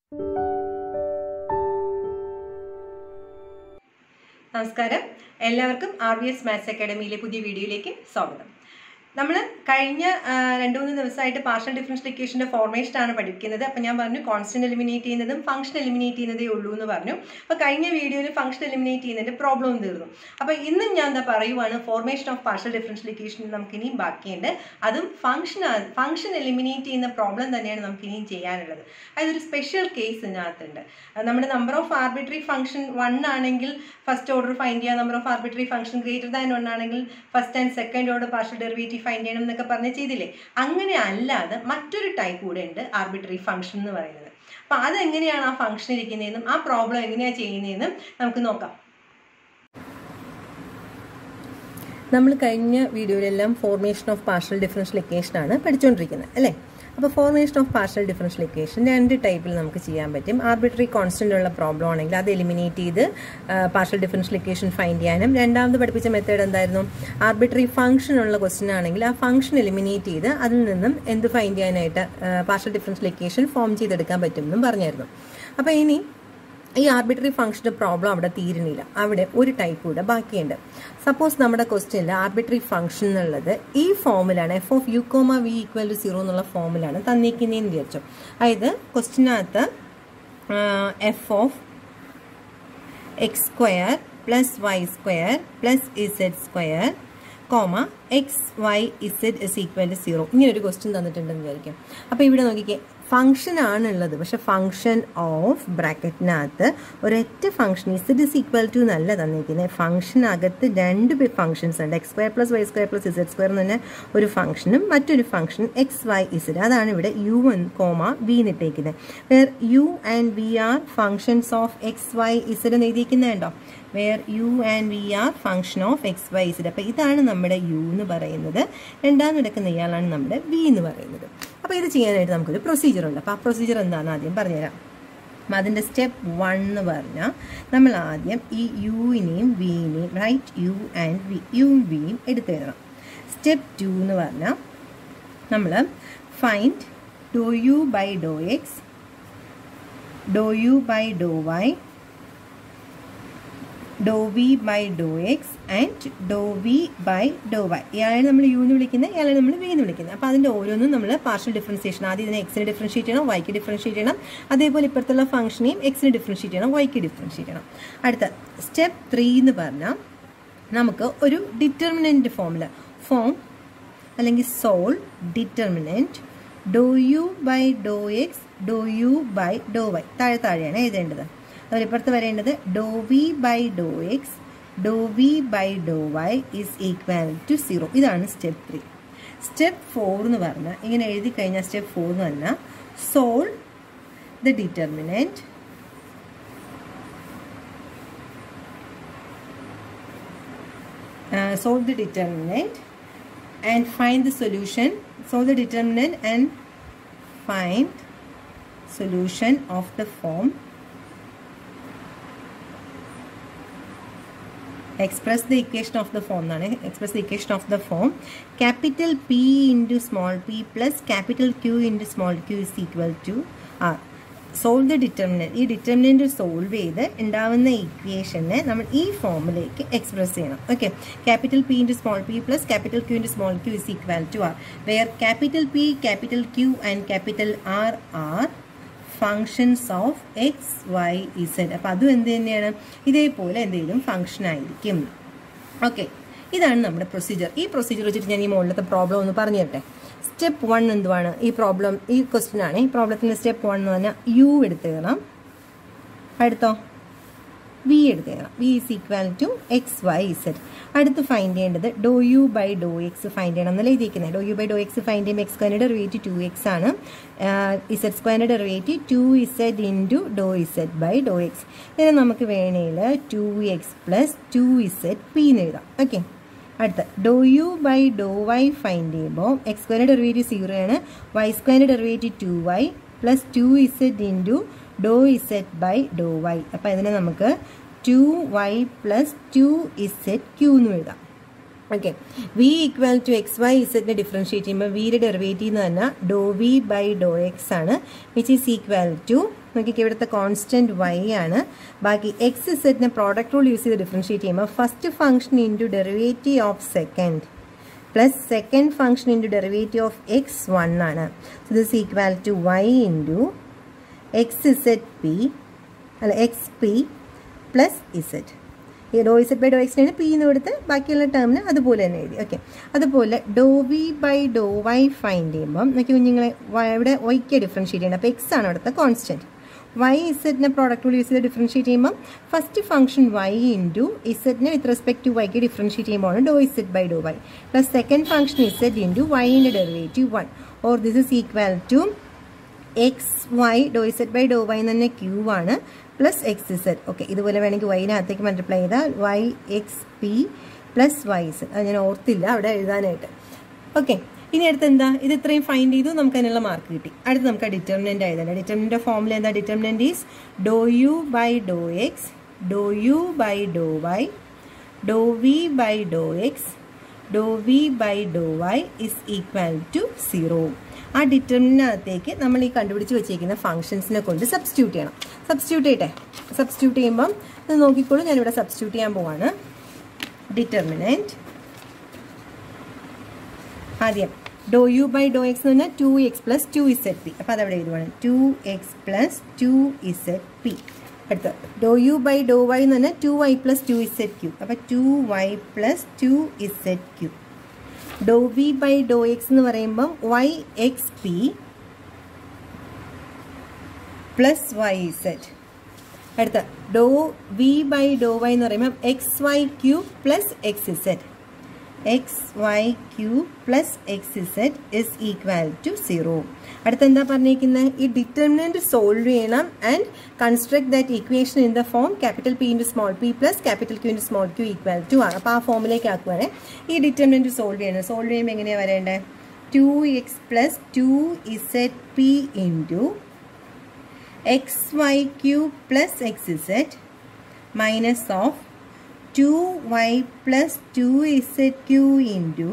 നമസ്കാരം എല്ലാവർക്കും R V S maths അക്കാഡമിയിലെ പുതിയ വീഡിയോയിലേക്ക് സ്വാഗതം നമ്മൾ കഴിഞ്ഞ ആ, രണ്ട് മൂന്ന് ദിവസമായിട്ട് പാർഷ്യൽ ഡിഫറൻഷ്യൽ ഇക്വേഷൻ്റെ ഫോർമേഷനാണ് പഠിക്കുന്നത് അപ്പോൾ ഞാൻ പറഞ്ഞു കോൺസ്റ്റന്റ് എലിമിനേറ്റ് ചെയ്യുന്നതും ഫംഗ്ഷൻ എലിമിനേറ്റ് ചെയ്യുന്നതേ ഉള്ളൂ എന്ന് പറഞ്ഞു അപ്പോൾ കഴിഞ്ഞ വീഡിയോയിൽ ഫംഗ്ഷൻ എലിമിനേറ്റ് ചെയ്യുന്നതിൻ്റെ പ്രോബ്ലം തീർന്നു അപ്പോൾ ഇന്നും ഞാൻ എന്താ പറയുവാണ് formation of partial differential equation നമുക്ക് ഇനിയും ബാക്കിയുണ്ട് അതും ഫംഗ്ഷൻ ഫംഗ്ഷൻ എലിമിനേറ്റ് ചെയ്യുന്ന പ്രോബ്ലം തന്നെയാണ് നമുക്ക് ഇനിയും ചെയ്യാനുള്ളത് അതൊരു സ്പെഷ്യൽ കേസ് ഇതിനകത്തുണ്ട് അത് നമ്മുടെ number of arbitrary function one ആണെങ്കിൽ ഫസ്റ്റ് ഓർഡർ ഫൈൻഡ് ചെയ്യുക number of arbitrary function greater than one ആണെങ്കിൽ first and second order partial derivative find ചെയ്യണം എന്നൊക്കെ പറഞ്ഞ് ചെയ്തില്ലേ അങ്ങനെ അല്ലാതെ മറ്റൊരു ടൈപ്പ് കൂടെ ഉണ്ട് ആർബിട്രറി ഫംഗ്ഷൻ എന്ന് പറയുന്നത് അപ്പം അതെങ്ങനെയാണ് ആ ഫംഗ്ഷൻ ഇരിക്കുന്നതെന്നും ആ പ്രോബ്ലം എങ്ങനെയാണ് ചെയ്യുന്നതെന്നും നമുക്ക് നോക്കാം നമ്മൾ കഴിഞ്ഞ വീഡിയോയിലെല്ലാം formation of partial differential equation ആണ് പഠിച്ചുകൊണ്ടിരിക്കുന്നത് അല്ലേ അപ്പോൾ formation of partial differential equation രണ്ട് ടൈപ്പിൽ നമുക്ക് ചെയ്യാൻ പറ്റും ആർബിട്രറി കോൺസ്റ്റൻ്റ് ഉള്ള പ്രോബ്ലം ആണെങ്കിൽ അത് എലിമിനേറ്റ് ചെയ്ത് പാർഷ്യൽ ഡിഫറൻഷ്യൽ ഇക്വേഷൻ ഫൈൻഡ് ചെയ്യാനും രണ്ടാമത് പഠിപ്പിച്ച മെത്തേഡ് എന്തായിരുന്നു ആർബിട്രറി ഫംഗ്ഷൻ ഉള്ള ക്വസ്റ്റൻ ആണെങ്കിൽ ആ ഫംഗ്ഷൻ എലിമിനേറ്റ് ചെയ്ത് അതിൽ നിന്നും എന്ത് ഫൈൻഡ് ചെയ്യാനായിട്ട് പാർഷ്യൽ ഡിഫറൻഷ്യൽ ഇക്വേഷൻ ഫോം ചെയ്തെടുക്കാൻ പറ്റുമെന്നും പറഞ്ഞായിരുന്നു അപ്പോൾ ഇനി ഈ ആർബിട്രറി ഫംഗ്ഷൻ്റെ പ്രോബ്ലം അവിടെ തീരുന്നില്ല അവിടെ ഒരു ടൈപ്പ് കൂടെ ബാക്കിയുണ്ട് സപ്പോസ് നമ്മുടെ ക്വസ്റ്റ്യനിൽ ആർബിട്രറി ഫംഗ്ഷൻ എന്നുള്ളത് ഈ ഫോമിലാണ് F of U comma V equal to zero എന്നുള്ള ഫോമിലാണ് തന്നിരിക്കുന്നതെന്ന് വിചാരിച്ചു അതായത് ക്വസ്റ്റ്യനകത്ത് F of X square plus Y square plus Z square comma X Y Z is equal to zero ഇങ്ങനെ ഒരു ക്വസ്റ്റ്യൻ തന്നിട്ടുണ്ടെന്ന് വിചാരിക്കും അപ്പോൾ ഇവിടെ നോക്കിക്കേ ഫംഗ്ഷൻ ആണുള്ളത് പക്ഷെ ഫംഗ്ഷൻ ഓഫ് ബ്രാക്കറ്റിനകത്ത് ഒരൊറ്റ function Z is equal to എന്നല്ല തന്നിരിക്കുന്നത് ഫംഗ്ഷനകത്ത് രണ്ട് ഫംഗ്ഷൻസ് ഉണ്ട് X square plus Y square plus Z square എന്ന് പറഞ്ഞാൽ ഒരു ഫംഗ്ഷനും മറ്റൊരു ഫംഗ്ഷൻ എക്സ് വൈ ഇസഡ് അതാണ് ഇവിടെ യു എൻ കോമ വി എന്നിട്ടേക്കുന്നത് where U and V are functions of X Y Z എന്ന് എഴുതിയിരിക്കുന്നുണ്ടോ where U and V are function of X Y Z അപ്പോൾ ഇതാണ് നമ്മുടെ യു എന്ന് പറയുന്നത് രണ്ടാമത് നടക്കുന്ന ഇയാളാണ് നമ്മുടെ വി എന്ന് പറയുന്നത് അപ്പോൾ ഇത് ചെയ്യാനായിട്ട് നമുക്കൊരു പ്രൊസീജിയർ ഉണ്ട് അപ്പോൾ ആ പ്രൊസീജിയർ എന്താണെന്ന് ആദ്യം പറഞ്ഞുതരാം അപ്പം അതിൻ്റെ സ്റ്റെപ്പ് വൺ എന്ന് പറഞ്ഞാൽ നമ്മൾ ആദ്യം ഈ യുവിനെയും വിനെയും റൈറ്റ് യു ആൻഡ് വി യുവും വിയും എടുത്തെഴുതണം സ്റ്റെപ്പ് ടു എന്ന് പറഞ്ഞാൽ നമ്മൾ find dou U by Dr X Dr U by Dr Y Dr V by Dr X and Dr V by Dr Y ഇയാളെ നമ്മൾ യു എന്ന് വിളിക്കുന്നത് ഇയാളെ നമ്മൾ വി എന്ന് വിളിക്കുന്നത് അപ്പോൾ അതിൻ്റെ ഓരോന്നും നമ്മൾ പാർഷ്യൽ ഡിഫറൻസിയേഷൻ ആദ്യം ഇതിനെ എക്സിന് ഡിഫറൻഷിയേറ്റ് ചെയ്യണം വൈക്ക് ഡിഫറൻഷിയേറ്റ് ചെയ്യണം അതേപോലെ ഇപ്പുറത്തുള്ള ഫംഗ്ഷനെയും എക്സിന് ഡിഫറൻഷിയേറ്റ് ചെയ്യണം വൈക്ക് ഡിഫറൻഷിയേറ്റ് ചെയ്യണം അടുത്ത സ്റ്റെപ്പ് ത്രീ എന്ന് പറഞ്ഞാൽ നമുക്ക് ഒരു ഡിറ്റർമിനൻറ്റ് ഫോമിൽ ഫോം അല്ലെങ്കിൽ solve determinant dou U by Dr X Dr U by Dr Y താഴെ താഴെയാണ് എഴുതേണ്ടത് അതുപോലെ ഇപ്പുറത്ത് വരേണ്ടത് dou V by Dr X Dr V by Dr Y is equal to zero ഇതാണ് സ്റ്റെപ്പ് ത്രീ സ്റ്റെപ്പ് ഫോർ എന്ന് പറഞ്ഞാൽ ഇങ്ങനെ എഴുതി കഴിഞ്ഞാൽ സ്റ്റെപ്പ് ഫോർ എന്ന് പറഞ്ഞാൽ solve the determinant uh, solve the determinant and find the solution solve the determinant and find solution of the form express the equation of the form എന്നാണ് express the equation of the form capital P into small p plus capital Q into small q is equal to R solve the determinant ഈ determinant solve ചെയ്ത് ഉണ്ടാവുന്ന ഇക്വേഷനെ നമ്മൾ ഈ ഫോമിലേക്ക് express ചെയ്യണം okay capital P into small P plus capital Q into small Q is equal to R where capital P capital Q and capital R are functions of X Y Z അപ്പോൾ അതും എന്ത് തന്നെയാണ് ഇതേപോലെ എന്തെങ്കിലും function ആയിരിക്കും okay ഇതാണ് നമ്മുടെ procedure ഈ പ്രൊസീജിയർ വെച്ചിട്ട് ഞാൻ ഈ മുകളിലത്തെ പ്രോബ്ലം ഒന്ന് പറഞ്ഞു തരട്ടെ സ്റ്റെപ്പ് വൺ എന്തുവാണ് ഈ പ്രോബ്ലം ഈ ക്വസ്റ്റ്യൻ ആണ് ഈ പ്രോബ്ലത്തിൻ്റെ സ്റ്റെപ്പ് വൺ എന്ന് പറഞ്ഞാൽ യു എടുത്തെഴുതണം അടുത്തോ വി എടുത്തെഴുതണം V is equal to X Y Z അടുത്ത് ഫൈൻഡ് ചെയ്യേണ്ടത് dou U by Dr X find ചെയ്യണം എന്നല്ല എഴുതിയിരിക്കുന്നത് dou U by Dr X find ചെയ്യുമ്പോൾ എക്സ് സ്ക്വയറിൻ്റെ ഡെറിവേറ്റീവ് ടു എക്സ് ആണ് ഇസഡ് സ്ക്വയറിൻ്റെ derivative two Z into dou Z by Dr X ഇത് നമുക്ക് വേണേൽ two X plus two Z P എന്ന് എഴുതാം ഓക്കെ അടുത്ത ഡോ U by Dr Y find ചെയ്യുമ്പോൾ എക്സ് സ്ക്വയറിൻ്റെ ഡെറിവേറ്റീവ് സീറോ ആണ് വൈ സ്ക്വയറിൻ്റെ derivative two Y plus two Z into Dr Z by Dr Y അപ്പോൾ ഇതിനെ നമുക്ക് two Y plus two Z Q എന്ന് എഴുതാം okay V equal to X Y ഇസെറ്റിനെ ഡിഫറൻഷിയേറ്റ് ചെയ്യുമ്പോൾ വിയുടെ ഡെറിവേറ്റീവ് എന്ന് പറഞ്ഞാൽ dou V by Dr X ആണ് വിച്ച് ഈസ് ഈക്വൽ ടു നോക്കിക്കേ ഇവിടുത്തെ കോൺസ്റ്റന്റ് വൈ ആണ് ബാക്കി എക്സ് സെറ്റിനെ പ്രോഡക്റ്റ് റൂൾ യൂസ് ചെയ്ത് ഡിഫറൻഷിയേറ്റ് ചെയ്യുമ്പോൾ first function into derivative of second plus second function into derivative of X one ആണ് so this equal to Y into X Z P അല്ല X P plus Z ഈ dou Z by Dr എക്സിനാണ് P എന്ന് കൊടുത്ത് ബാക്കിയുള്ള ടേമിന് അതുപോലെ തന്നെ എഴുതി ഓക്കെ അതുപോലെ ഡോ V by Dr Y find ചെയ്യുമ്പം നോക്കി കുഞ്ഞുങ്ങളെ ഇവിടെ വൈക്ക് ഡിഫറൻഷിയേറ്റ് ചെയ്യണം അപ്പോൾ എക്സ് ആണ് അവിടുത്തെ കോൺസ്റ്റൻറ്റ് വൈ ഇസെറ്റിനെ പ്രോഡക്റ്റ് റൂൾ യൂസ് ചെയ്ത് ഡിഫറൻഷിയേറ്റ് ചെയ്യുമ്പോൾ ഫസ്റ്റ് ഫംഗ്ഷൻ വൈ ഇൻറ്റു ഇസെറ്റിനെ വിത്ത് റെസ്പെക്ട് ടു വൈക്ക് ഡിഫറൻഷിയേറ്റ് ചെയ്യുമ്പോൾ dou Z by Dr Y plus second function Z into വൈൻ്റെ derivative one or this is equal to X Y dou Z by Dr Y എന്ന് തന്നെ Q ആണ് plus X ഇസെറ്റ് okay ഇതുപോലെ വേണമെങ്കിൽ വൈനകത്തേക്ക് multiply ചെയ്താൽ Y X P plus Y Z അത് ഞാൻ ഓർത്തില്ല അവിടെ എഴുതാനായിട്ട് ഓക്കെ ഇനി അടുത്ത് എന്താ ഇത് ഇത്രയും ഫൈൻഡ് ചെയ്തു നമുക്ക് അതിനുള്ള മാർക്ക് കിട്ടി അടുത്ത് നമുക്ക് ഡിറ്റർമിനൻ്റ് ആയതല്ല ഡിറ്റർമിനൻ്റ് ഫോമിൽ എന്താ determinant is dou U by Dr X Dr U by Dr Y Dr V by Dr X Dr V by Dr Y is equal to zero ആ ഡിറ്റർമിനകത്തേക്ക് നമ്മൾ ഈ കണ്ടുപിടിച്ച് വെച്ചേക്കുന്ന ഫംഗ്ഷൻസിനെ കൊണ്ട് സബ്സ്റ്റിറ്റ്യൂട്ട് ചെയ്യണം സബ്സ്റ്റിറ്റ്യൂട്ട് ചെയ്യട്ടെ സബ്സ്റ്റിറ്റ്യൂട്ട് ചെയ്യുമ്പം ഇത് നോക്കിക്കോളൂ ഞാനിവിടെ സബ്സ്റ്റിറ്റ്യൂട്ട് ചെയ്യാൻ പോവാണ് ഡിറ്റർമിനൻറ്റ് ആദ്യം dou U by Dr X എന്ന് പറഞ്ഞാൽ two X plus two ഇസെറ്റ് P അപ്പോൾ അതവിടെ എഴുതുവാണ് two X plus two ഇസെറ്റ് P അടുത്ത ഡോ യു ബൈ ഡോ വൈ എന്ന് പറഞ്ഞാൽ two Y plus two ഇസെറ്റ് Q അപ്പോൾ two Y plus two ഇസെറ്റ് Q Dr V by Dr X എന്ന് പറയുമ്പം Y X P plus Y Z അടുത്ത ഡോ വി ബൈ ഡോ വൈ എന്ന് പറയുമ്പം X Y Q plus X Z X Y Q plus X Z is equal to zero അടുത്ത എന്താ പറഞ്ഞിരിക്കുന്നത് ഈ determinant solve ചെയ്യണം and construct that equation in the form capital P into small P plus capital Q into small Q equal to ആണ് അപ്പോൾ ആ ഫോമിലേക്ക് ആക്കുവാണ് ഈ ഡിറ്റർമിനൻറ്റ് സോൾവ് ചെയ്യണം സോൾവ് ചെയ്യുമ്പോൾ എങ്ങനെയാണ് വരേണ്ടത് two X plus two ഇസെറ്റ് P into X Y Q plus X Z minus of 2y plus 2zq into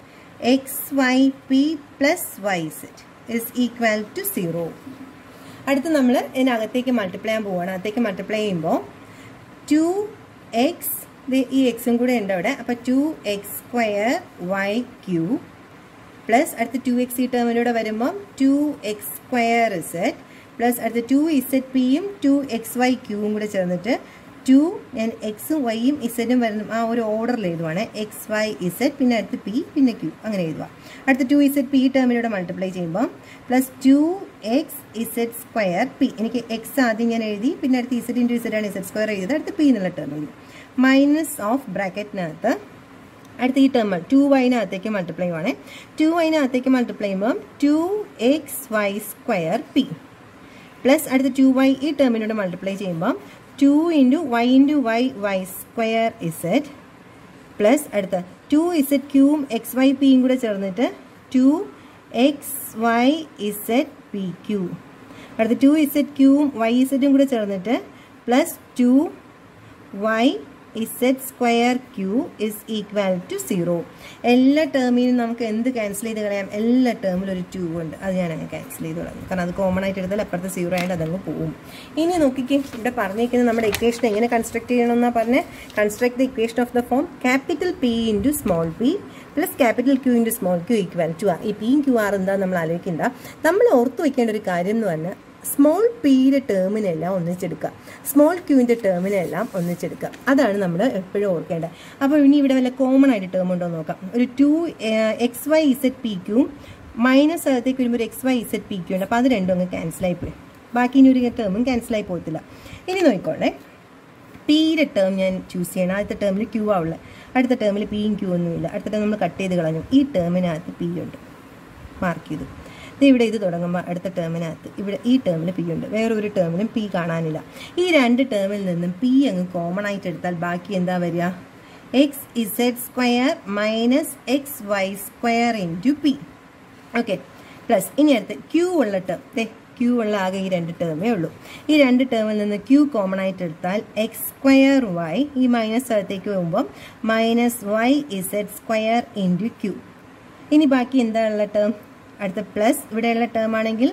xyp plus yz is equal to 0. അടുത്ത് നമ്മൾ ഇതിനകത്തേക്ക് മൾട്ടിപ്ലൈ ചെയ്യാൻ പോവുകയാണ് അകത്തേക്ക് മൾട്ടിപ്ലൈ ചെയ്യുമ്പോൾ ടു എക്സ് ഈ എക്സും കൂടെ ഉണ്ട് അവിടെ അപ്പോൾ two X square Y Q plus അടുത്ത് ടു എക്സ് ഈ ടേമിലൂടെ വരുമ്പോൾ two X square Z plus അടുത്ത് ടു ഇസെറ്റ് പിയും ടു എക്സ് വൈ ക്യൂവും കൂടെ ചേർന്നിട്ട് ടു ഞാൻ എക്സും വൈയും ഇസെറ്റും വരുന്ന ആ ഒരു ഓർഡറിൽ എഴുതുവാണ് എക്സ് വൈ ഇസെറ്റ് പിന്നെ അടുത്ത് പി പിന്നെ ക്യൂ അങ്ങനെ എഴുതുക അടുത്ത് ടു ഇസെറ്റ് പി ടേമിലൂടെ മൾട്ടിപ്ലൈ ചെയ്യുമ്പോൾ plus two X Z square P എനിക്ക് എക്സ് ആദ്യം ഞാൻ എഴുതി പിന്നെ അടുത്ത് ഇസെറ്റ് ഇൻറ്റു ഇസെറ്റ് ആണ് ഇസെറ്റ് സ്ക്വയർ എഴുതി അടുത്ത് പി എന്നുള്ള ടേം എഴുതി മൈനസ് ഓഫ് ബ്രാക്കറ്റിനകത്ത് അടുത്ത ഈ ടേം ടു വൈനകത്തേക്ക് മൾട്ടിപ്ലൈ ചെയ്യുവാണ് ടു വൈനകത്തേക്ക് മൾട്ടിപ്ലൈ ചെയ്യുമ്പോൾ two X Y square P plus അടുത്ത ടു വൈ ഈ ടേമിനോട് മൾട്ടിപ്ലൈ ചെയ്യുമ്പോൾ two into Y into Y Y square Z plus അടുത്ത ടു ഇസെറ്റ് ക്യൂവും എക്സ് വൈ പിയും കൂടെ ചേർന്നിട്ട് two X Y Z P Q അടുത്ത ടു ഇസെറ്റ് ക്യൂവും വൈ ഇസെറ്റും കൂടെ ചേർന്നിട്ട് plus two Y Z square Q is equal to zero എല്ലാ ടേമിനും നമുക്ക് എന്ത് ക്യാൻസൽ ചെയ്ത് കളയാം എല്ലാ ടേമിലും ഒരു ടു ഉണ്ട് അത് ഞാൻ അങ്ങ് ക്യാൻസൽ ചെയ്ത് കളഞ്ഞു കാരണം അത് കോമൺ ആയിട്ട് എടുത്താൽ അപ്പുറത്തെ സീറോ ആയിട്ട് അതങ്ങ് പോവും ഇനി നോക്കിക്കേ ഇവിടെ പറഞ്ഞിരിക്കുന്നത് നമ്മുടെ ഇക്വേഷൻ എങ്ങനെ കൺസ്ട്രക്ട് ചെയ്യണമെന്നാണ് പറഞ്ഞ് construct the equation of the form capital P into small P plus capital Q into small Q equal to R ഈ പിയും ക്യൂ ആർ എന്താ നമ്മൾ ആലോചിക്കേണ്ട നമ്മൾ ഓർത്ത് വയ്ക്കേണ്ട ഒരു കാര്യം എന്ന് പറഞ്ഞാൽ സ്മോൾ പിയുടെ ടേമിനെല്ലാം ഒന്നിച്ചെടുക്കുക സ്മോൾ ക്യൂവിൻ്റെ ടേമിനെല്ലാം ഒന്നിച്ചെടുക്കുക അതാണ് നമ്മൾ എപ്പോഴും ഓർക്കേണ്ടത് അപ്പോൾ ഇനി ഇവിടെ വല്ല കോമൺ ആയിട്ട് ടേം ഉണ്ടോ നോക്കാം ഒരു two X Y Z P Q minus അകത്തേക്ക് വരുമ്പോൾ ഒരു X Y Z P Q ഉണ്ട് അപ്പോൾ അത് രണ്ടും അങ്ങ് ക്യാൻസലായി പോയി ബാക്കി ഇനി ഒരു ടേമും ക്യാൻസലായി പോകത്തില്ല ഇനി നോക്കിക്കോളേ പിയുടെ ടേം ഞാൻ ചൂസ് ചെയ്യണം ആദ്യത്തെ ടേമിൽ ക്യൂ ആവുള്ളത് അടുത്ത ടേമിൽ പിയും ക്യൂ ഒന്നുമില്ല അടുത്ത ടേം നമ്മൾ കട്ട് ചെയ്ത് കളഞ്ഞു ഈ ടേമിനകത്ത് പി ഉണ്ട് മാർക്ക് ചെയ്തു ഇത് ഇവിടെ ഇത് തുടങ്ങുമ്പോൾ അടുത്ത ടേമിനകത്ത് ഇവിടെ ഈ ടേമിൽ പി ഉണ്ട് വേറൊരു ടേമിലും പി കാണാനില്ല ഈ രണ്ട് ടേമിൽ നിന്നും പി അങ്ങ് കോമൺ ആയിട്ട് എടുത്താൽ ബാക്കി എന്താ വരിക x z square minus X Y square into p okay plus ഇനി അടുത്ത് ക്യൂ ഉള്ള ടേം ദേ ക്യൂ ഉള്ള ആകെ ഈ രണ്ട് ടേമേ ഉള്ളൂ ഈ രണ്ട് ടേമിൽ നിന്ന് ക്യൂ കോമൺ ആയിട്ട് എടുത്താൽ എക്സ് സ്ക്വയർ വൈ ഈ മൈനസ് അകത്തേക്ക് പോകുമ്പം minus y z square into q ഇനി ബാക്കി എന്താ ഉള്ള ടേം അടുത്ത പ്ലസ് ഇവിടെയുള്ള ടേം ആണെങ്കിൽ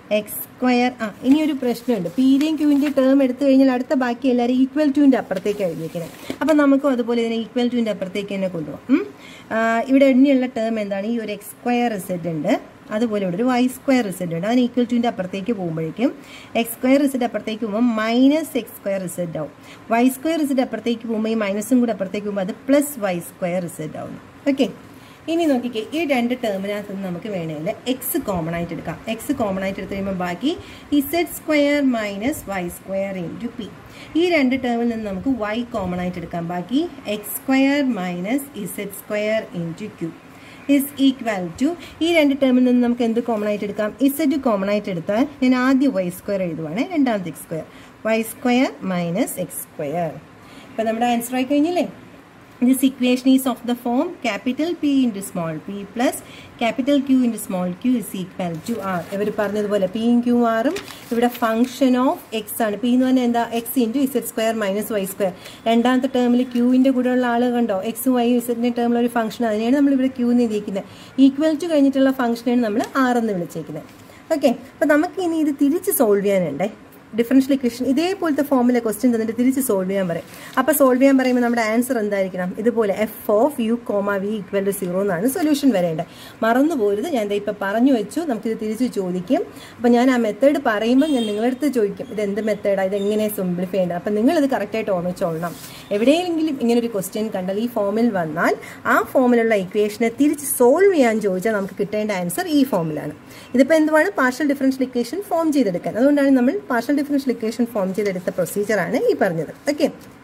എക്സ് സ്ക്വയർ ആ ഇനി ഒരു പ്രശ്നമുണ്ട് പിയുടെയും ക്യൂവിൻ്റെ ടേം എടുത്തു കഴിഞ്ഞാൽ അടുത്ത ബാക്കി എല്ലാവരും ഈക്വൽ ടുവിൻ്റെ അപ്പുറത്തേക്ക് എഴുതിയിരിക്കുന്നത് അപ്പം നമുക്കും അതുപോലെ ഇതിനെ ഈക്വൽ ടുവിൻ്റെ അപ്പുറത്തേക്ക് തന്നെ കൊണ്ടുപോകാം ഉം. ആ, ഇവിടെ എണ്ണിയുള്ള ടേം എന്താണ് ഈ ഒരു എക്സ് സ്ക്വയർ റിസെറ്റ് ഉണ്ട് അതുപോലെ ഇവിടെ ഒരു വൈ സ്ക്വയർ റിസെറ്റ് ഉണ്ട് അതിന് ഈക്വൽ ടുവിൻ്റെ അപ്പുറത്തേക്ക് പോകുമ്പോഴേക്കും എക്സ് സ്ക്വയർ റിസെറ്റ് അപ്പുറത്തേക്ക് പോകുമ്പോൾ മൈനസ് എക്സ് സ്ക്വയർ റിസെറ്റ് ആവും വൈ സ്ക്വയർ റിസെറ്റ് അപ്പുറത്തേക്ക് പോകുമ്പോൾ ഈ മൈനസും കൂടെ അപ്പുറത്തേക്ക് പോകുമ്പോൾ അത് പ്ലസ് വൈ സ്ക്വയർ റിസെറ്റ് ആവുന്നു ഓക്കെ ഇനി നോക്കിക്കേ ഈ രണ്ട് ടേമിനകത്ത് നിന്ന് നമുക്ക് വേണമെങ്കിൽ എക്സ് കോമൺ ആയിട്ട് എടുക്കാം എക്സ് കോമൺ ആയിട്ട് എടുത്ത് കഴിയുമ്പോൾ ബാക്കി z square minus y square into P ഈ രണ്ട് ടേമിൽ നിന്ന് നമുക്ക് വൈ കോമൺ ആയിട്ട് എടുക്കാം ബാക്കി x square minus z square into Q is equal to ഈ രണ്ട് ടേമിൽ നിന്ന് നമുക്ക് എന്ത് കോമൺ ആയിട്ട് എടുക്കാം ഇസെഡ് കോമൺ ആയിട്ട് എടുത്താൽ ഞാൻ ആദ്യം വൈ സ്ക്വയർ എഴുതുവാണ് രണ്ടാമത്തെ x square Y square minus x square ഇപ്പം നമ്മുടെ ആൻസർ ആയി കഴിഞ്ഞില്ലേ This equation is of the form capital P into small p plus capital Q into small q is equal to R. ഇവർ പറഞ്ഞതുപോലെ P യും Q ആറും ഇവിടെ function of x ആണ് P എന്ന് പറഞ്ഞാൽ എന്താ x into z square minus y square രണ്ടാമത്തെ ടേമിൽ ക്യൂവിൻ്റെ കൂടെയുള്ള ആൾ കണ്ടോ എക്സും വൈ ഇസെഡിൻ്റെ ടേമിൽ ഒരു ഫംഗ്ഷൻ അതിനെയാണ് നമ്മൾ ഇവിടെ ക്യൂ എന്ന് ഇരിക്കുന്നത് ഈക്വൽ ടു കഴിഞ്ഞിട്ടുള്ള ഫംഗ്ഷനെയാണ് നമ്മൾ ആർ എന്ന് വിളിച്ചേക്കുന്നത് ഓക്കെ അപ്പോൾ നമുക്ക് ഇനി ഇത് തിരിച്ച് സോൾവ് ചെയ്യാനുണ്ടേ ഡിഫറൻഷ്യൽ ഇക്വേഷൻ ഇതേപോലത്തെ ഫോമിലെ ക്വസ്റ്റ്യൻ തന്നിട്ട് തിരിച്ച് സോൾവ് ചെയ്യാൻ പറയും അപ്പോൾ സോൾവ് ചെയ്യാൻ പറയുമ്പോൾ നമ്മുടെ ആൻസർ എന്തായിരിക്കണം ഇതുപോലെ f of U comma V equal to zero എന്നാണ് സൊല്യൂഷൻ വരേണ്ടത് മറന്നു പോരുത് ഞാൻ ദേ ഇപ്പോൾ പറഞ്ഞു വെച്ചു നമുക്കിത് തിരിച്ച് ചോദിക്കും അപ്പോൾ ഞാൻ ആ മെത്തേഡ് പറയുമ്പോൾ ഞാൻ നിങ്ങളുടെ അടുത്ത് ചോദിക്കും ഇത് എന്ത് മെത്തേഡാണ് ഇത് എങ്ങനെ സിംപ്ലിഫൈ ചെയ്യേണ്ടത് അപ്പം നിങ്ങളിത് കറക്റ്റായിട്ട് ഓർമ്മിച്ചോളണം എവിടെയെങ്കിലും ഇങ്ങനെ ഒരു ക്വസ്റ്റ്യൻ കണ്ടാൽ ഈ ഫോമിൽ വന്നാൽ ആ ഫോമിലുള്ള ഇക്വേഷനെ തിരിച്ച് സോൾവ് ചെയ്യാൻ ചോദിച്ചാൽ നമുക്ക് കിട്ടേണ്ട ആൻസർ ഈ ഫോമിലാണ് ഇതിപ്പോൾ എന്തുവാണ് പാർഷ്യൽ ഡിഫറൻഷ്യൽ ഇക്വേഷൻ ഫോം ചെയ്തെടുക്കാൻ അതുകൊണ്ടാണ് നമ്മൾ പാർഷ്യൽ ഡിഫറൻഷ്യൽ ഇക്വേഷൻ ഫോം ചെയ്തെടുത്ത പ്രൊസീജിയറാണ് ഈ പറഞ്ഞത് okay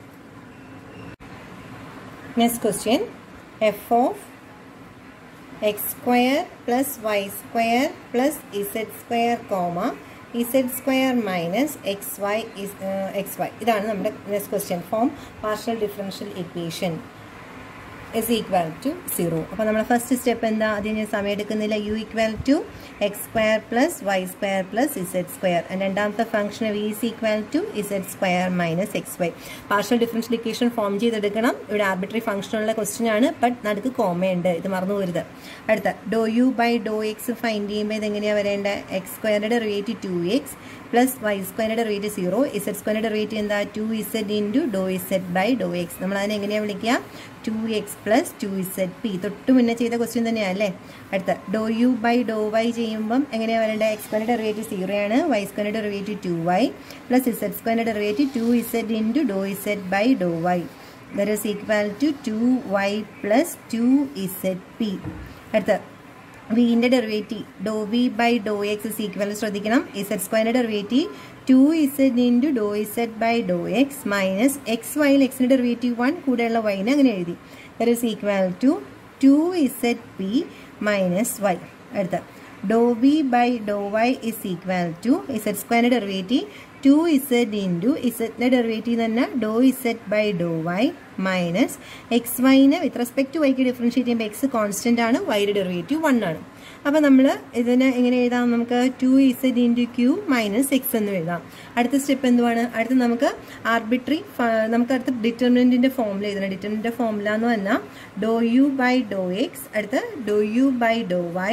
next question f of X square plus Y square plus Z square comma z square minus X y x y ഇതാണ് നമ്മുടെ next question form partial differential equation is equal to zero അപ്പോൾ നമ്മൾ first step എന്താ അതിന് സമയം എടുക്കുന്നില്ല u equal to X square plus Y square plus Z square രണ്ടാമത്തെ function v is equal to Z square minus X y partial differential equation form ചെയ്തെടുക്കണം ഇവിടെ arbitrary ഫംഗ്ഷനുള്ള ക്വസ്റ്റ്യൻ ആണ് ബട്ട് നടുക്ക് കോമയുണ്ട് ഇത് മറന്നു പോരുത് അടുത്ത ഡോ U by Dr X find ചെയ്യുമ്പോൾ ഇതെങ്ങനെയാണ് വരേണ്ടത് എക്സ് സ്ക്വയറിൻ്റെ derivative two X plus y സ്ക്വയറിൻ്റെ ഡെറിവേറ്റീവ് സീറോ ഇസെഡ് സ്ക്വയറിൻ്റെ ഡെറിവേറ്റീവ് എന്താ two Z into Dr Z by Dr x നമ്മൾ അതിനെ എങ്ങനെയാണ് വിളിക്കുക two X plus two z p തൊട്ട് മുന്നേ ചെയ്ത ക്വസ്റ്റ്യൻ തന്നെയാണ് അല്ലേ അടുത്ത ഡോ യു ബൈ ഡോ വൈ ചെയ്യുമ്പം എങ്ങനെയാണ് വരേണ്ടത് എക്സ് സ്ക്വയറിൻ്റെ ഡെറിവേറ്റീവ് സീറോ ആണ് വൈ സ്ക്വയറിൻ്റെ derivative two Y plus z സ്ക്വയറിൻ്റെ derivative two Z into Dr Z by Dr y there is equal to two Y plus two z p അടുത്ത വിന്റെ derivative doe V by Dr X is equal ശ്രദ്ധിക്കണം z സ്ക്വയറിന്റെ derivative two Z into Dr Z by Dr x minus x വൈയിൽ എക്സിന്റെ derivative one കൂടെയുള്ള വൈനെ അങ്ങനെ എഴുതി there is equal to two z p minus y അടുത്ത ഡോ V by Dr Y is equal to z സ്ക്വയറിന്റെ derivative two Z into ഇസെഡിന്റെ derivative തന്നെ doe Z by Dr y minus x വൈന് with respect to വൈക്ക് differentiate ചെയ്യുമ്പോൾ x constant ആണ് വൈയുടെ derivative one ആണ് അപ്പോൾ നമ്മൾ ഇതിന് എങ്ങനെ എഴുതാം നമുക്ക് two Z into q minus x എന്ന് എഴുതാം അടുത്ത സ്റ്റെപ്പ് എന്തുവാണ് അടുത്ത് നമുക്ക് ആർബിട്രറി നമുക്ക് അടുത്ത് ഡിറ്റർമിനൻറ്റിൻ്റെ ഫോമുല എഴുതണം ഡിറ്റർമിനൻ്റെ ഫോമുല എന്ന് പറഞ്ഞാൽ doe U by Dr x അടുത്ത് doe U by Dr Y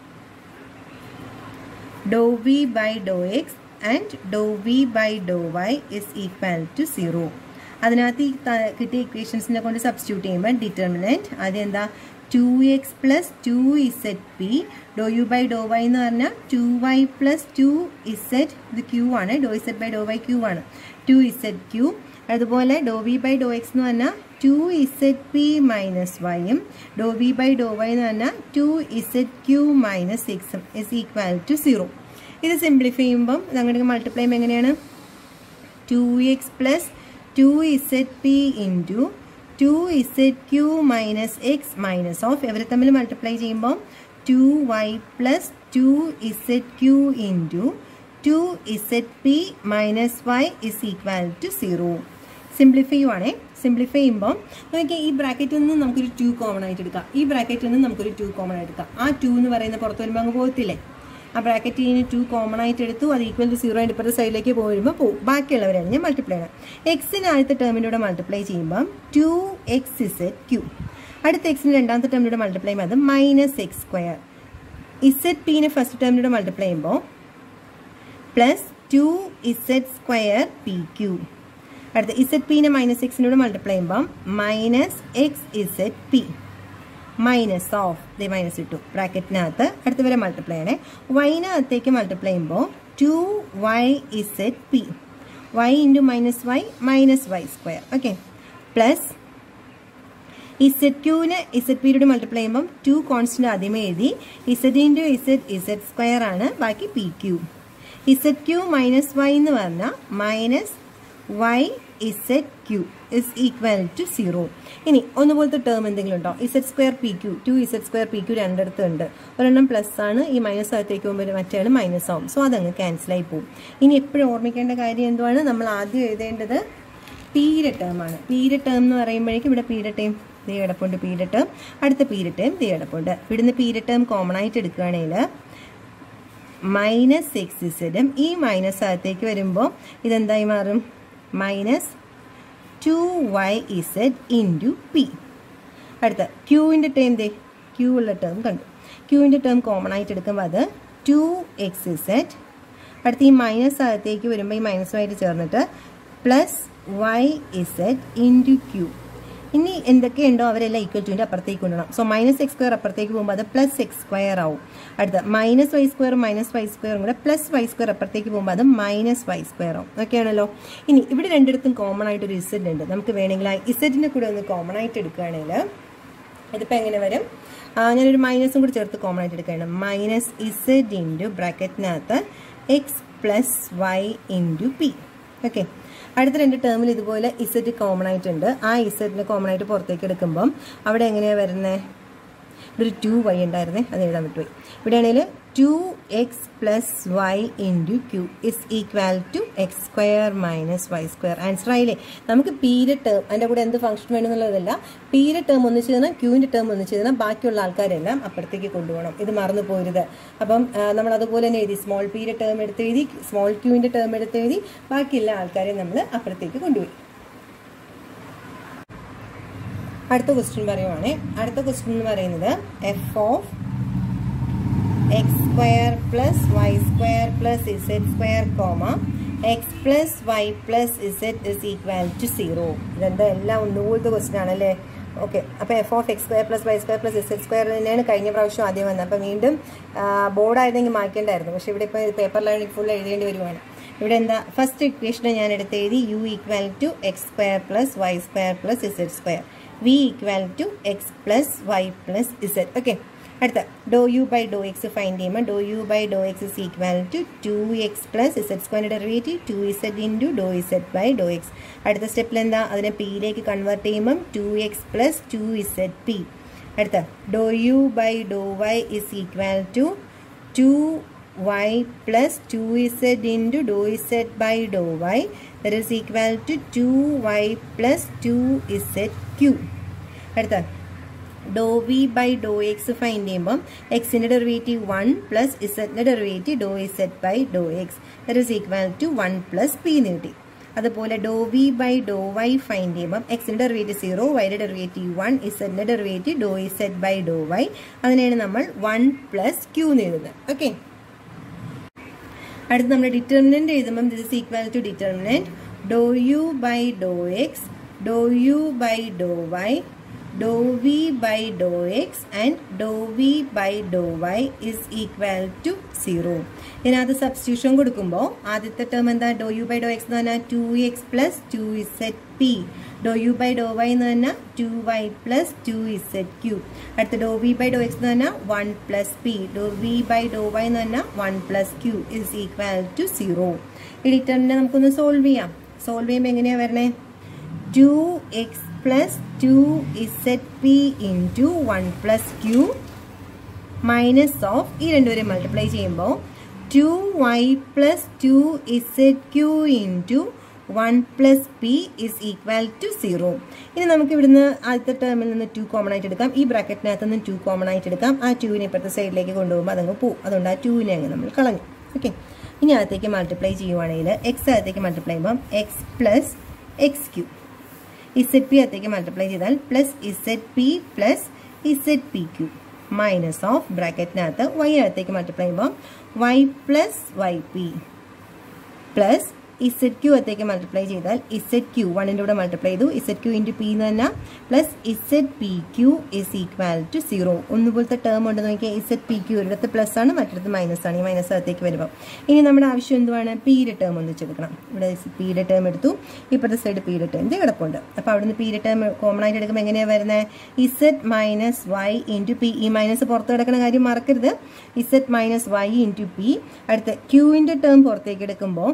Dr V by Dr X and Dr V by Dr Y is equal to zero അതിനകത്ത് ഈ കിട്ടിയ ഇക്വേഷൻസിനെ കൊണ്ട് സബ്സ്റ്റിറ്റ്യൂട്ട് ചെയ്യുമ്പോൾ ഡിറ്റർമിനൻറ്റ് ആദ്യം എന്താ two X plus two z p doe U by Dr Y എന്ന് പറഞ്ഞാൽ two Y plus two z ഇത് ക്യൂ ആണ് doe Z by Dr y q ആണ് ടു ഇസെഡ് ക്യൂ അതുപോലെ ഡോ വി ബൈ ഡോ എക്സ് എന്ന് പറഞ്ഞാൽ ടു ഇസെഡ് പി മൈനസ് വൈയും doe V by Dr Y എന്ന് പറഞ്ഞാൽ ടു ഇസെഡ് ക്യൂ മൈനസ് എക്സും ഇസ് ഈക്വൽ ടു സീറോ ഇത് സിംപ്ലിഫൈ ചെയ്യുമ്പം ഇത് അങ്ങോട്ട് മൾട്ടിപ്ലൈ ചെയ്യുമ്പോൾ എങ്ങനെയാണ് two X plus two z p into two Z q minus x minus of ഇവർ തമ്മിൽ മൾട്ടിപ്ലൈ ചെയ്യുമ്പോൾ two Y plus two Z q into two z p minus y is equal to zero simplify ചെയ്യുവാണേ simplify ചെയ്യുമ്പോൾ നോക്കിയാൽ ഈ ബ്രാക്കറ്റിൽ നിന്ന് നമുക്കൊരു ടു കോമൺ ആയിട്ട് എടുക്കാം ഈ ബ്രാക്കറ്റിൽ നിന്ന് നമുക്കൊരു ടു കോമൺ ആയിട്ട് എടുക്കാം ആ ടു എന്ന് പറയുന്ന പുറത്ത് വരുമ്പോൾ അങ്ങ് പോകത്തില്ലേ ആ ബ്രാക്കറ്റിൽ നിന്ന് ടു കോമൺ ആയിട്ട് എടുത്തു അത് ഈക്വൽ ടു സീറോ ആയിട്ട് ഇപ്പോഴത്തെ സൈഡിലേക്ക് പോരുമ്പോൾ പോകും ബാക്കിയുള്ളവരാണ് ഞാൻ മൾട്ടിപ്ലൈ ചെയ്യണം എക്സിന് ആദ്യത്തെ ടേമിലൂടെ മൾട്ടിപ്ലൈ ചെയ്യുമ്പം ടു എക്സ് ഇസെഡ് ക്യൂ അടുത്ത എക്സിന് രണ്ടാമത്തെ ടേമിലൂടെ മൾട്ടിപ്ലൈ ചെയ്യുമ്പോൾ അത് മൈനസ് എക്സ് സ്ക്വയർ ഇസെഡ് പീനെ ഫസ്റ്റ് ടേമിലൂടെ മൾട്ടിപ്ലൈ ചെയ്യുമ്പോൾ plus two Z square p Q അടുത്ത ഇസെഡ് പിനെ മൈനസ് എക്സിനോട് മൾട്ടിപ്ലൈ ചെയ്യുമ്പം minus x Z p minus of ദേ മൈനസ് ഇട്ടു ബ്രാക്കറ്റിനകത്ത് അടുത്ത വരെ മൾട്ടിപ്ലൈ ചെയ്യണേ വൈനകത്തേക്ക് മൾട്ടിപ്ലൈ ചെയ്യുമ്പോൾ two y z p y into minus y minus y square okay plus Z ക്യൂവിന് ഇസെഡ് പീരീഡ് മൾട്ടിപ്ലൈ ചെയ്യുമ്പം ടു കോൺസ്റ്റന്റ് ആദ്യമേ എഴുതി z into z z square ആണ് ബാക്കി p q z q minus y എന്ന് പറഞ്ഞാൽ minus y Z Q is equal to zero ഇനി ഒന്നുപോലത്തെ ടേം എന്തെങ്കിലും ഉണ്ടോ z square p q two Z square p q രണ്ടിടത്ത് ഉണ്ട് ഒരെണ്ണം പ്ലസ് ആണ് ഈ മൈനസ് അകത്തേക്ക് പോകുമ്പോൾ മറ്റേ മൈനസ് ആവും സോ അതങ്ങ് ക്യാൻസലായി പോകും ഇനി എപ്പോഴും ഓർമ്മിക്കേണ്ട കാര്യം എന്തുവാണ് നമ്മൾ ആദ്യം എഴുതേണ്ടത് പീരിയഡ് ടേം ആണ് പീരിയഡ് ടേം എന്ന് പറയുമ്പോഴേക്കും ഇവിടെ പീരിയഡ് ടൈം ദേ കിടപ്പുണ്ട് പീരിയഡ് ടേം അടുത്ത പീരിയഡ് ടൈം ദേ കിടപ്പുണ്ട് ഇവിടുന്ന് പീരിയഡ് ടേം കോമൺ ആയിട്ട് എടുക്കുകയാണെങ്കിൽ മൈനസ് എക്സ് ഇസഡും ഈ മൈനസ് അകത്തേക്ക് വരുമ്പോൾ ഇതെന്തായി മാറും minus two y z into p അടുത്ത ക്യൂവിൻ്റെ ടേം ദേ ക്യൂ ഉള്ള ടേം കണ്ടു ക്യൂവിൻ്റെ ടേം കോമൺ ആയിട്ട് എടുക്കുമ്പോൾ അത് ടു എക്സ് ഇസഡ് അടുത്ത് ഈ മൈനസ് അകത്തേക്ക് വരുമ്പോൾ ഈ മൈനസുമായിട്ട് ചേർന്നിട്ട് plus y z into q ഇനി എന്തൊക്കെയുണ്ടോ അവരെല്ലാം ഈക്വൽ ടുവിൻ്റെ അപ്പുറത്തേക്ക് കൊണ്ടുവരണം സോ മൈനസ് എക്സ് സ്ക്വയർ അപ്പുറത്തേക്ക് പോകുമ്പോൾ അത് പ്ലസ് എക്സ് സ്ക്വയർ ആവും അടുത്ത minus y square minus y സ്ക്വയറും കൂടെ പ്ലസ് വൈ സ്ക്വയർ അപ്പുറത്തേക്ക് പോകുമ്പോൾ അത് മൈനസ് വൈ സ്ക്വയർ ആവും ഓക്കെ ആണല്ലോ ഇനി ഇവിടെ രണ്ടിടത്തും കോമൺ ആയിട്ട് ഒരു ഇസഡ് ഉണ്ട് നമുക്ക് വേണമെങ്കിൽ ആ ഇസഡിനെ കൂടെ ഒന്ന് കോമൺ ആയിട്ട് എടുക്കുകയാണെങ്കിൽ ഇതിപ്പോൾ എങ്ങനെ വരും ഞാനൊരു മൈനസും കൂടി ചേർത്ത് കോമൺ ആയിട്ട് എടുക്കുകയാണ് മൈനസ് ഇസഡ് ഇൻറ്റു ബ്രാക്കറ്റിനകത്ത് x plus y into p okay അടുത്ത രണ്ട് ടേമിൽ ഇതുപോലെ ഇസഡ് കോമൺ ആയിട്ടുണ്ട് ആ ഇസഡിന് കോമൺ ആയിട്ട് പുറത്തേക്ക് എടുക്കുമ്പം അവിടെ എങ്ങനെയാണ് വരുന്നത് ഇവിടെ ഒരു ടു വൈ ഉണ്ടായിരുന്നേ അത് എഴുതാൻ പറ്റുപോയി ഇവിടെ ആണെങ്കിൽ two X plus y into Q is equal to X square minus y square answer ആയില്ലേ നമുക്ക് പീരിയഡ് ടേം അതിൻ്റെ കൂടെ എന്ത് ഫംഗ്ഷൻ വേണമെന്നുള്ളതല്ല പീരിയഡ് ടേം ഒന്നിച്ച് തന്നാൽ ക്യൂവിൻ്റെ ടേം ഒന്നിച്ച് തന്നാൽ ബാക്കിയുള്ള ആൾക്കാരെല്ലാം അപ്പുറത്തേക്ക് കൊണ്ടുപോകണം ഇത് മറന്നു പോരുത് അപ്പം നമ്മൾ അതുപോലെ തന്നെ എഴുതി സ്മോൾ പീരിയഡ് ടേം എടുത്ത് എഴുതി സ്മോൾ ക്യൂവിൻ്റെ ടേം എടുത്ത് എഴുതി ബാക്കിയുള്ള ആൾക്കാരെ നമ്മൾ അപ്പുറത്തേക്ക് കൊണ്ടുപോയി അടുത്ത ക്വസ്റ്റ്യൻ പറയുവാണ് അടുത്ത ക്വസ്റ്റ്യൻ എന്ന് പറയുന്നത് f of X square plus Y square plus Z square comma x plus Y plus z is equal to zero ഇതെന്താ എല്ലാം ഒന്നുപോലത്തെ ക്വസ്റ്റ്യൻ ആണല്ലേ ഓക്കെ അപ്പോൾ f of X square plus Y square plus Z square തന്നെയാണ് കഴിഞ്ഞ പ്രാവശ്യം ആദ്യം വന്നത് അപ്പോൾ വീണ്ടും ബോർഡായിരുന്നെങ്കിൽ മാറ്റേണ്ടായിരുന്നു പക്ഷേ ഇവിടെ ഇപ്പോൾ പേപ്പറിലാണ് ഫുൾ എഴുതേണ്ടി വരുവാണ് ഇവിടെ എന്താ ഫസ്റ്റ് ഇക്വേഷൻ ഞാൻ എടുത്ത് എഴുതി u equal to X square plus Y square plus Z square v equal to X plus Y plus z okay അടുത്ത ഡോ U by Dr X find ചെയ്യുമ്പോൾ doe U by Dr X is equal to two X plus Z square derivative two Z into Dr Z by Dr x അടുത്ത സ്റ്റെപ്പിൽ എന്താ അതിനെ പിയിലേക്ക് convert ചെയ്യുമ്പം two X plus two z p അടുത്ത ഡോ U by Dr Y is equal to two y plus 2z into dou z by dou y that is equal to 2y plus 2zq അടുത്ത ഡോ V by Dr X find ചെയ്യുമ്പം എക്സിൻ്റെ derivative one plus ഇസഡിൻ്റെ derivative doe Z by Dr x that is equal to one plus p നീട്ടി അതുപോലെ ഡോ V by Dr Y find ചെയ്യുമ്പം എക്സിൻ്റെ derivative zero വൈയുടെ derivative one ഇസഡിൻ്റെ derivative doe Z by Dr y അതിനെയാണ് നമ്മൾ one plus q എഴുതുന്നത് okay അടുത്ത് നമ്മൾ ഡിറ്റർമിനന്റ് എഴുതുമ്പം this is equal to determinant doe U by Dr X Dr U by Dr Y Dr V by Dr X and Dr V by Dr Y is equal to zero ഇതിനകത്ത് substitution കൊടുക്കുമ്പോൾ ആദ്യത്തെ term എന്താ doe U by Dr X എന്ന് പറഞ്ഞാൽ two X plus two ഇസെറ്റ് p doe U by Dr Y എന്ന് പറഞ്ഞാൽ two Y plus two ഇസെറ്റ് q അടുത്ത ഡോ V by Dr X എന്ന് പറഞ്ഞാൽ one plus P doe V by Dr Y എന്ന് പറഞ്ഞാൽ one plus q is equal to zero ഈ ഡിറ്റർമിനെ നമുക്കൊന്ന് സോൾവ് ചെയ്യാം സോൾവ് ചെയ്യുമ്പോൾ എങ്ങനെയാണ് വരണേ two X plus two ഇസെറ്റ് P into one plus q minus of ഈ രണ്ടുപേരും മൾട്ടിപ്ലൈ ചെയ്യുമ്പോൾ two Y plus two ഇസെറ്റ് q into one plus p is equal to zero ഇനി നമുക്ക് ഇവിടുന്ന് ആദ്യത്തെ ടേമിൽ നിന്ന് ടു കോമൺ ആയിട്ട് എടുക്കാം ഈ ബ്രാക്കറ്റിനകത്ത് നിന്ന് ടു കോമൺ ആയിട്ട് എടുക്കാം ആ ടുവിനെ ഇപ്പോഴത്തെ സൈഡിലേക്ക് കൊണ്ടുപോകുമ്പോൾ അതങ്ങ് പോകും അതുകൊണ്ട് ആ ടുവിനെ അങ്ങ് നമ്മൾ കളഞ്ഞു ഓക്കെ ഇനി അകത്തേക്ക് മൾട്ടിപ്ലൈ ചെയ്യുവാണെങ്കിൽ എക്സ് അകത്തേക്ക് മൾട്ടിപ്ലൈ ചെയ്യുമ്പോൾ x plus x q z p അകത്തേക്ക് മൾട്ടിപ്ലൈ ചെയ്താൽ plus z P plus z p Q minus of ബ്രാക്കറ്റിനകത്ത് വൈ അകത്തേക്ക് മൾട്ടിപ്ലൈ ചെയ്യുമ്പോൾ y plus y P plus z q അത്തേക്ക് മൾട്ടിപ്ലൈ ചെയ്താൽ ഇസെഡ് ക്യൂ വണ്ണിൻ്റെ കൂടെ മൾട്ടിപ്ലൈ ചെയ്തു ഇസെഡ് ക്യൂ ഇൻറ്റു പി എന്ന് തന്നെ plus z p q is equal to zero ഒന്നുപോലത്തെ ടേം ഉണ്ട് നോക്കിയാൽ ഇസെഡ് പി ക്യൂ ഒരിടത്ത് പ്ലസ് ആണ് മറ്റൊരിടത്ത് മൈനസ് ആണ് ഈ മൈനസ് അകത്തേക്ക് വരുമ്പോൾ ഇനി നമ്മുടെ ആവശ്യം എന്തുവാണ് പിയുടെ ടേം ഒന്നിച്ചെടുക്കണം ഇവിടെ പിയുടെ ടേം എടുത്തു ഇപ്പോഴത്തെ സൈഡ് പിയുടെ ടേം ഇത് കിടപ്പുണ്ട് അപ്പോൾ അവിടുന്ന് പിയുടെ ടേം കോമൺ ആയിട്ട് എടുക്കുമ്പോൾ എങ്ങനെയാണ് വരുന്നത് Z minus Y into P ഈ മൈനസ് പുറത്ത് കിടക്കുന്ന കാര്യം മറക്കരുത് Z minus Y into P അടുത്ത് ക്യൂവിൻ്റെ ടേം പുറത്തേക്ക് എടുക്കുമ്പോൾ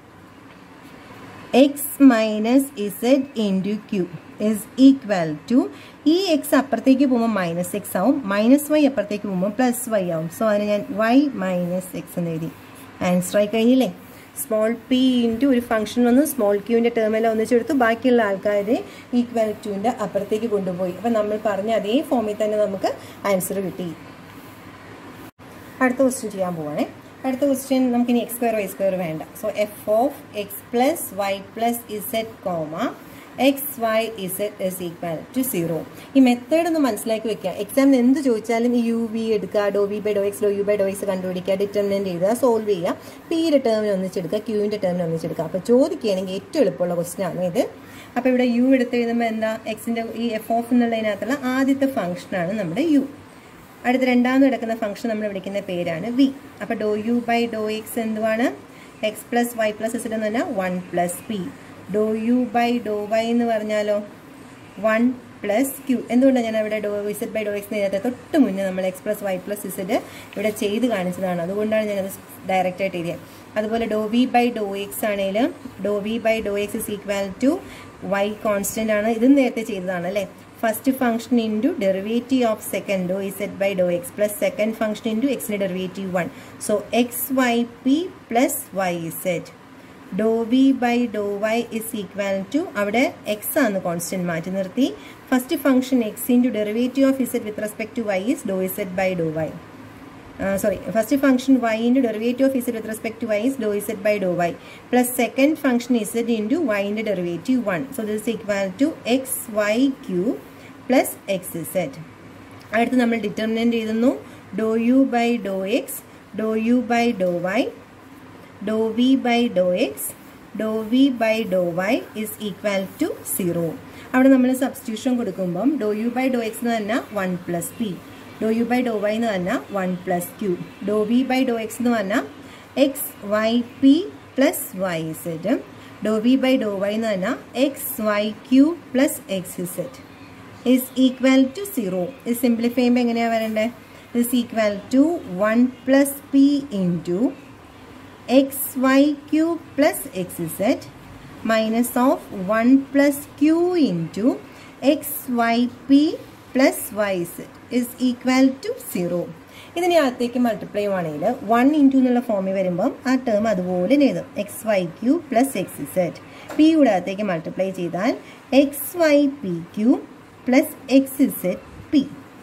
X minus Z into Q is equal to ഈ എക്സ് അപ്പുറത്തേക്ക് പോകുമ്പോൾ മൈനസ് എക്സ് ആവും മൈനസ് വൈ അപ്പുറത്തേക്ക് പോകുമ്പോൾ പ്ലസ് വൈ ആവും സോ അതിന് ഞാൻ വൈ മൈനസ് എക്സ് എന്ന് എഴുതി ആൻസർ ആയി കഴിഞ്ഞില്ലേ സ്മോൾ പി ഇൻറ്റു ഒരു ഫംഗ്ഷൻ വന്നു സ്മോൾ ക്യൂവിൻ്റെ ടേമെല്ലാം ഒന്നിച്ചെടുത്തു ബാക്കിയുള്ള ആൾക്കാരെ ഈക്വൽ ടുവിൻ്റെ അപ്പുറത്തേക്ക് കൊണ്ടുപോയി അപ്പം നമ്മൾ പറഞ്ഞ അതേ ഫോമിൽ തന്നെ നമുക്ക് ആൻസർ കിട്ടി അടുത്ത ക്വസ്റ്റ്യൻ ചെയ്യാൻ പോവാണേ അടുത്ത ക്വസ്റ്റ്യൻ നമുക്ക് ഇനി എക്സ് സ്ക്വയർ വൈ സ്ക്വയർ വേണ്ട so F of X plus Y plus Z comma X Y Z is equal to zero ഈ മെത്തേഡ് ഒന്ന് മനസ്സിലാക്കി വെക്കുക എക്സാമിന് എന്ത് ചോദിച്ചാലും ഈ യു വി എടുക്കുക doe V by Dr X Dr U by Dr X കണ്ടുപിടിക്കുക ഡിറ്റർമിനൻ്റ് ചെയ്യുക സോൾവ് ചെയ്യുക പിയുടെ ടേമിന് ഒന്നിച്ചെടുക്കുക ക്യൂവിൻ്റെ ടേമിന് ഒന്നിച്ചെടുക്കുക അപ്പോൾ ചോദിക്കുകയാണെങ്കിൽ ഏറ്റവും എളുപ്പമുള്ള ക്വസ്റ്റ്യൻ ആണ് ഇത് അപ്പോൾ ഇവിടെ യു എടുത്ത് എഴുതുമ്പോൾ എന്താ എക്സിൻ്റെ ഈ എഫ് ഓഫ് എന്നുള്ളതിനകത്തുള്ള ആദ്യത്തെ ഫംഗ്ഷനാണ് നമ്മുടെ യു അടുത്ത രണ്ടാമത് കിടക്കുന്ന ഫംഗ്ഷൻ നമ്മൾ വിളിക്കുന്ന പേരാണ് വി അപ്പോൾ doe U by Dr X എന്തുവാണ് X plus Y plus Z എന്ന് പറഞ്ഞാൽ one plus P doe U by Dr Y എന്ന് പറഞ്ഞാലോ വൺ പ്ലസ് ക്യൂ എന്തുകൊണ്ടാണ് ഞാൻ ഇവിടെ doe Z by Dr X നേരത്തെ തൊട്ട് മുന്നേ നമ്മൾ X plus Y plus Z ഇവിടെ ചെയ്ത് കാണിച്ചതാണ് അതുകൊണ്ടാണ് ഞാനത് ഡയറക്റ്റ് ആയിട്ട് എഴുതിയത് അതുപോലെ ഡോ വി ബൈ ഡോ എക്സ് ആണെങ്കിൽ doe V by Dr X is equal to Y constant ആണ് ഇതും നേരത്തെ ചെയ്തതാണ് അല്ലേ first function into derivative of second doe Z by Dr X plus second function into എക്സിൻ്റെ derivative one so X Y P plus Y Z doe V by Dr Y is equal to അവിടെ X ആണ് constant മാറ്റി നിർത്തി first function X into derivative of Z with respect to Y is doe Z by Dr Y sorry first function Y into derivative of Z with respect to Y is doe Z by Dr Y plus second function Z into വൈൻ്റെ derivative one so this equal to X Y Q plus X Z അടുത്ത് നമ്മൾ determinant എഴുതുന്നു doe U by Dr X Dr U by Dr Y Dr V by Dr X Dr V by Dr Y is equal to zero അവിടെ നമ്മൾ substitution കൊടുക്കുമ്പം doe U by Dr X എന്ന് പറഞ്ഞാൽ one plus P doe U by Dr Y എന്ന് പറഞ്ഞാൽ one plus Q Dr V by Dr X എന്ന് പറഞ്ഞാൽ X Y P plus Y Z doe V by Dr Y എന്ന് പറഞ്ഞാൽ X Y Q plus X Z is equal to zero ഇത് simplify ചെയ്യുമ്പോൾ എങ്ങനെയാണ് വരേണ്ടത് is equal to one plus P into X Y Q plus X Z minus of one plus Q into X Y P plus Y set is equal to zero ഇതിനെ അകത്തേക്ക് multiply ചെയ്യുവാണെങ്കിൽ one into എന്നുള്ള ഫോമിൽ വരുമ്പം ആ term അതുപോലെ എഴുതും X Y Q plus X Z പിയുടെ അകത്തേക്ക് മൾട്ടിപ്ലൈ ചെയ്താൽ X Y P Q plus X Z P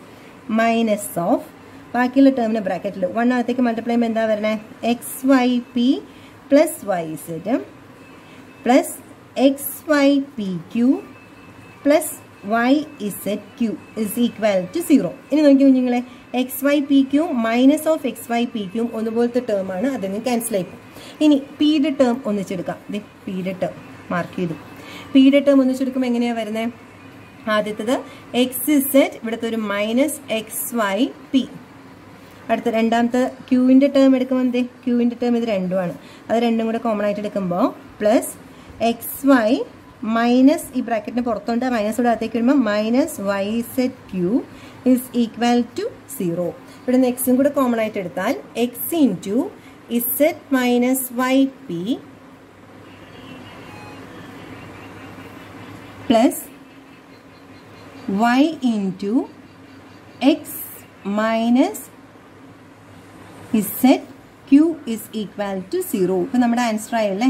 minus of ബാക്കിയുള്ള ടേമിന് ബ്രാക്കറ്റിൽ വൺ അകത്തേക്ക് മൾട്ടിപ്ലൈ ചെയ്യുമ്പോൾ എന്താ വരണേ X Y P plus Y Z plus X Y P Q plus Y Z Q is equal to zero ഇനി നോക്കി കുഞ്ഞുങ്ങളെ X Y P Q minus of X Y P Q ഒന്നുപോലത്തെ ടേമാണ് അതിന് ക്യാൻസൽ ആയിപ്പോൾ ഇനി പിയുടെ ടേം ഒന്നിച്ചെടുക്കാം ദേ പിയുടെ term mark ചെയ്തു പിയുടെ ടേം ഒന്നിച്ചെടുക്കുമ്പോൾ എങ്ങനെയാണ് വരുന്നത് ആദ്യത്തത് എക്സ് സെറ്റ് ഇവിടുത്തെ ഒരു മൈനസ് എക്സ് വൈ പി അടുത്ത രണ്ടാമത്തെ ക്യൂവിൻ്റെ ടേം എടുക്കുമ്പോൾ എന്തേ ക്യൂവിൻ്റെ ടേം ഇത് രണ്ടുമാണ് അത് രണ്ടും കൂടെ കോമൺ ആയിട്ട് എടുക്കുമ്പോൾ പ്ലസ് എക്സ് വൈ മൈനസ് ഈ ബ്രാക്കറ്റിന് പുറത്തുണ്ട് മൈനസ് ഇവിടെ അകത്തേക്ക് വരുമ്പോൾ minus Y Z Q is equal to zero ഇവിടെ നിന്ന് എക്സും കൂടെ കോമൺ ആയിട്ട് എടുത്താൽ X into Z minus Y P plus y into x minus z q is equal to 0 ഇപ്പം നമ്മുടെ ആൻസർ ആയല്ലേ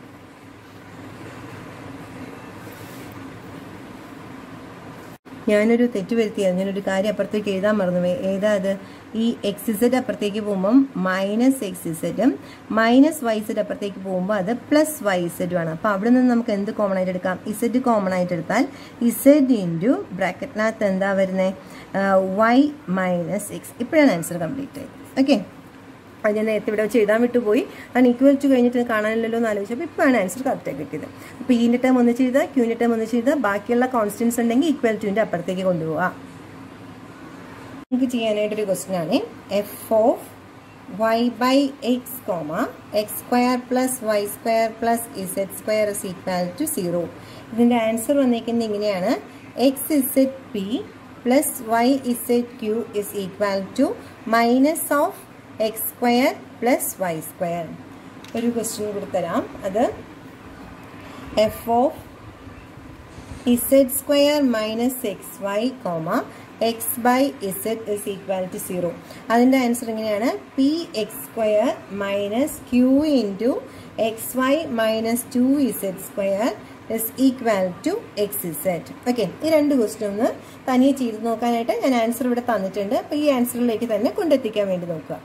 ഞാനൊരു തെറ്റ് വരുത്തിയത് ഞാനൊരു കാര്യം അപ്പുറത്തേക്ക് എഴുതാൻ മറന്നു ഏതാ അത് ഈ എക്സ് ഇസഡ് അപ്പുറത്തേക്ക് പോകുമ്പം മൈനസ് എക്സ് ഇസഡും മൈനസ് വൈ ഇസഡ് അപ്പുറത്തേക്ക് പോകുമ്പോൾ അത് പ്ലസ് വൈ ഇസഡും ആണ് അപ്പോൾ അവിടെ നിന്ന് നമുക്ക് എന്ത് കോമൺ ആയിട്ട് എടുക്കാം ഇസഡ് കോമൺ ആയിട്ട് എടുത്താൽ ഇസഡ് ഇൻറ്റു ബ്രാക്കറ്റിനകത്ത് എന്താ വരുന്നത് വൈ മൈനസ് എക്സ് ഇപ്പോഴാണ് ആൻസർ കംപ്ലീറ്റ് ആയത് ഓക്കെ അത് ഞാൻ നേരത്തെ ഇവിടെ വെച്ച് എഴുതാൻ വിട്ടുപോയി ഞാൻ ഈക്വൽ ടു കഴിഞ്ഞിട്ട് കാണാനില്ലല്ലോ എന്ന് ആലോചിച്ചപ്പോൾ ഇപ്പോഴാണ് ആൻസർ കറക്റ്റായി കിട്ടിയത് അപ്പോൾ ഈൻ്റെ ടേം ഒന്നിച്ച് എഴുതുക ക്യൂൻ്റെ ടേം ഒന്നിച്ച് എഴുതുക ബാക്കിയുള്ള കോൺസ്റ്റൻസ് ഉണ്ടെങ്കിൽ ഈക്വൽ ടുവിൻ്റെ അപ്പുറത്തേക്ക് കൊണ്ടുപോവാം നമുക്ക് ചെയ്യാനായിട്ടൊരു ക്വസ്റ്റ്യൻ ആണ് F of Y by X comma X square plus Y square plus Z square is equal to zero ഇതിൻ്റെ ആൻസർ വന്നിരിക്കുന്നത് ഇങ്ങനെയാണ് X Z P plus Y Z Q is equal to minus of X square plus Y square ഒരു question കൂടി തരാം അത് F of Z square minus X Y comma X by Z is equal to zero അതിൻ്റെ answer ഇങ്ങനെയാണ് P X square minus Q into X Y minus two Z square is equal to X Z okay ഈ രണ്ട് question ഒന്ന് തനിയെ ചെയ്ത് നോക്കാനായിട്ട് ഞാൻ answer ഇവിടെ തന്നിട്ടുണ്ട് അപ്പോൾ ഈ ആൻസറിലേക്ക് തന്നെ കൊണ്ടെത്തിക്കാൻ വേണ്ടി നോക്കുക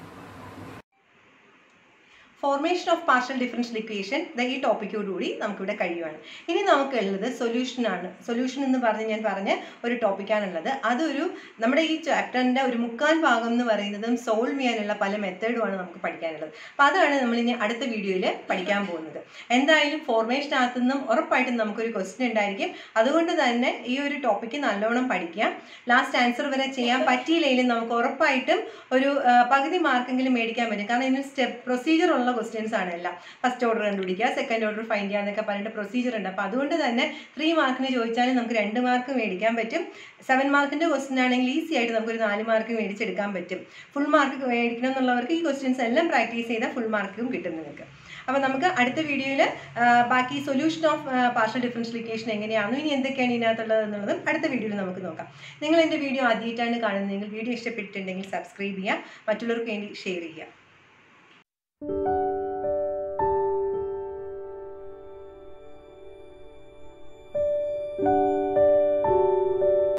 formation of partial differential equation ഈ ടോപ്പിക്കോടുകൂടി നമുക്കിവിടെ കഴിയുവാണ് ഇനി നമുക്ക് ഉള്ളത് സൊല്യൂഷനാണ് സൊല്യൂഷൻ എന്ന് പറഞ്ഞ് ഞാൻ പറഞ്ഞ ഒരു ടോപ്പിക്കാണുള്ളത് അതൊരു നമ്മുടെ ഈ ചാപ്റ്ററിൻ്റെ ഒരു മുക്കാൽ ഭാഗം എന്ന് പറയുന്നതും സോൾവ് ചെയ്യാനുള്ള പല മെത്തേഡുമാണ് നമുക്ക് പഠിക്കാനുള്ളത് അപ്പോൾ അതാണ് നമ്മൾ ഇനി അടുത്ത വീഡിയോയിൽ പഠിക്കാൻ പോകുന്നത് എന്തായാലും ഫോർമേഷനകത്തു നിന്നും ഉറപ്പായിട്ടും നമുക്കൊരു ക്വസ്റ്റ്യൻ ഉണ്ടായിരിക്കും അതുകൊണ്ട് തന്നെ ഈ ഒരു ടോപ്പിക്ക് നല്ലോണം പഠിക്കാം ലാസ്റ്റ് ആൻസർ വരെ ചെയ്യാൻ പറ്റിയില്ലെങ്കിലും നമുക്ക് ഉറപ്പായിട്ടും ഒരു പകുതി മാർക്കെങ്കിലും മേടിക്കാൻ പറ്റും കാരണം ഇതിന് സ്റ്റെപ്പ് പ്രൊസീജിയർ ഉള്ള ക്വസ്റ്റ്യൻസ് ആണ് എല്ലാം ഫസ്റ്റ് ഓർഡർ കണ്ടുപിടിക്കുക സെക്കൻഡ് ഓർഡർ ഫൈൻഡ് ചെയ്യുക എന്നൊക്കെ പറഞ്ഞിട്ട് പ്രൊസീജിയർ ഉണ്ട് അപ്പോൾ അതുകൊണ്ട് തന്നെ ത്രീ മാർക്കിന് ചോദിച്ചാലും നമുക്ക് രണ്ട് മാർക്ക് മേടിക്കാൻ പറ്റും സെവൻ മാർക്കിൻ്റെ ക്വസ്റ്റ്യൻ ആണെങ്കിൽ ഈസി ആയിട്ട് നമുക്കൊരു നാല് മാർക്ക് മേടിച്ചെടുക്കാൻ പറ്റും ഫുൾ മാർക്ക് മേടിക്കണം എന്നുള്ളവർക്ക് ഈ ക്വസ്റ്റ്യൻസ് എല്ലാം പ്രാക്ടീസ് ചെയ്താൽ ഫുൾ മാർക്കും കിട്ടും നിങ്ങൾക്ക് അപ്പോൾ നമുക്ക് അടുത്ത വീഡിയോയിൽ ബാക്കി സൊല്യൂഷൻ ഓഫ് പാർഷ്യൽ ഡിഫറൻഷ്യലിക്കേഷൻ എങ്ങനെയാണെന്നും ഇനി എന്തൊക്കെയാണ് ഇതിനകത്തുള്ളത് എന്നുള്ളതും അടുത്ത വീഡിയോയിൽ നമുക്ക് നോക്കാം നിങ്ങൾ എൻ്റെ വീഡിയോ ആദ്യമായിട്ടാണ് കാണുന്നതെങ്കിൽ വീഡിയോ ഇഷ്ടപ്പെട്ടിട്ടുണ്ടെങ്കിൽ സബ്സ്ക്രൈബ് ചെയ്യുക മറ്റുള്ളവർക്ക് വേണ്ടി ഷെയർ ചെയ്യുക